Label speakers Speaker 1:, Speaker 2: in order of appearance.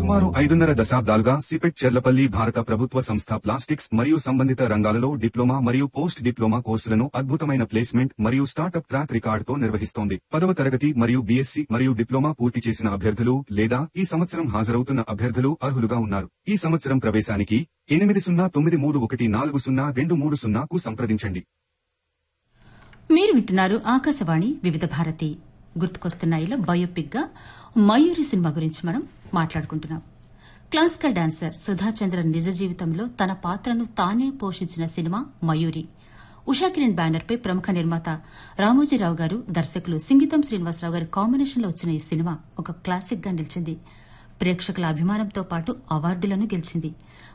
Speaker 1: సుమారు ఐదున్నర దశాబ్దాలుగా సిపెట్ చెర్లపల్లి భారత ప్రభుత్వ సంస్థ ప్లాస్టిక్స్ మరియు సంబంధిత రంగాలలో డిప్లొమా మరియు పోస్ట్ డిప్లొమా కోర్సులను అద్భుతమైన ప్లేస్మెంట్ మరియు స్టార్టప్ ట్రాక్ రికార్డుతో నిర్వహిస్తోంది పదవ తరగతి మరియు బీఎస్సీ మరియు డిప్లొమా పూర్తి చేసిన అభ్యర్థులు లేదా ఈ సంవత్సరం హాజరవుతున్న అభ్యర్థులు అర్హులుగా ఉన్నారు ఈ సంవత్సరం ప్రవేశానికి ఎనిమిది సున్నా తొమ్మిది మూడు ఒకటి నాలుగు సున్నా రెండు మూడు సున్నాకు సంప్రదించండి
Speaker 2: మీరు వింటున్నారు ఆకాశవాణి వివిధ భారతి గుర్తుకొస్తున్నాయిలో బయోపిక్ గా మయూరి సినిమా గురించి మనం మాట్లాడుకుంటున్నాం క్లాసికల్ డాన్సర్ సుధాచంద్రన్ నిజ జీవితంలో తన పాత్రను తానే పోషించిన సినిమా మయూరి ఉషాకిరణ్ బ్యానర్ పై ప్రముఖ నిర్మాత రామోజీరావు గారు దర్శకులు సింగీతం శ్రీనివాసరావు గారి కాంబినేషన్లో వచ్చిన ఈ సినిమా ఒక క్లాసిక్ గా నిలిచింది ప్రేక్షకుల అభిమానంతో పాటు అవార్డులను గెలిచింది